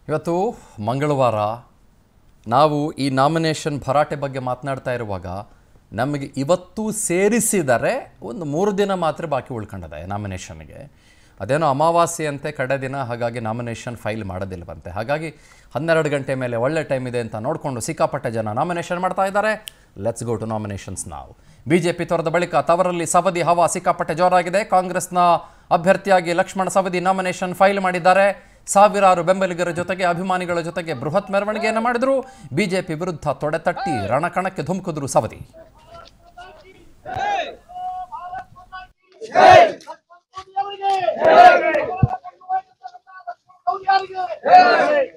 ಇವತ್ತು ಮಂಗಳವಾರ ನಾವು ಈ ನಾಮಿನೇಷನ್ ಭರಾಟೆ ಬಗ್ಗೆ ಮಾತನಾಡ್ತಾ ಇರುವಾಗ ನಮಗೆ ಇವತ್ತು ಸೇರಿಸಿದರೆ ಒಂದು ಮೂರು ದಿನ ಮಾತ್ರ ಬಾಕಿ ಉಳ್ಕೊಂಡಿದೆ ನಾಮಿನೇಷನ್ಗೆ ಅದೇನೋ ಅಮಾವಾಸ್ಯೆ ಅಂತೆ ಕಡೆ ದಿನ ಹಾಗಾಗಿ ನಾಮಿನೇಷನ್ ಫೈಲ್ ಮಾಡೋದಿಲ್ವಂತೆ ಹಾಗಾಗಿ ಹನ್ನೆರಡು ಗಂಟೆ ಮೇಲೆ ಒಳ್ಳೆ ಟೈಮ್ ಇದೆ ಅಂತ ನೋಡಿಕೊಂಡು ಸಿಕ್ಕಾಪಟ್ಟೆ ಜನ ನಾಮಿನೇಷನ್ ಮಾಡ್ತಾ ಇದ್ದಾರೆ ಲೆಟ್ಸ್ ಗೋ ಟು ನಾಮಿನೇಷನ್ಸ್ ನಾವು ಬಿ ಜೆ ಪಿ ತೊರೆದ ಬಳಿಕ ತವರಲ್ಲಿ ಸವದಿ ಹವಾ ಸಿಕ್ಕಾಪಟ್ಟೆ ಜೋರಾಗಿದೆ ಕಾಂಗ್ರೆಸ್ನ ಅಭ್ಯರ್ಥಿಯಾಗಿ ಲಕ್ಷ್ಮಣ ಸವದಿ ನಾಮಿನೇಷನ್ ಫೈಲ್ ಮಾಡಿದ್ದಾರೆ ಸಾವಿರಾರು ಬೆಂಬಲಿಗರ ಜೊತೆಗೆ ಅಭಿಮಾನಿಗಳ ಜೊತೆಗೆ ಬೃಹತ್ ಮೆರವಣಿಗೆಯನ್ನು ಮಾಡಿದ್ರು ಬಿಜೆಪಿ ವಿರುದ್ಧ ತೊಡೆತಟ್ಟಿ ರಣಕಣಕ್ಕೆ ಧುಮುಕಿದ್ರು ಸವದಿ ಅವರಿಗೆ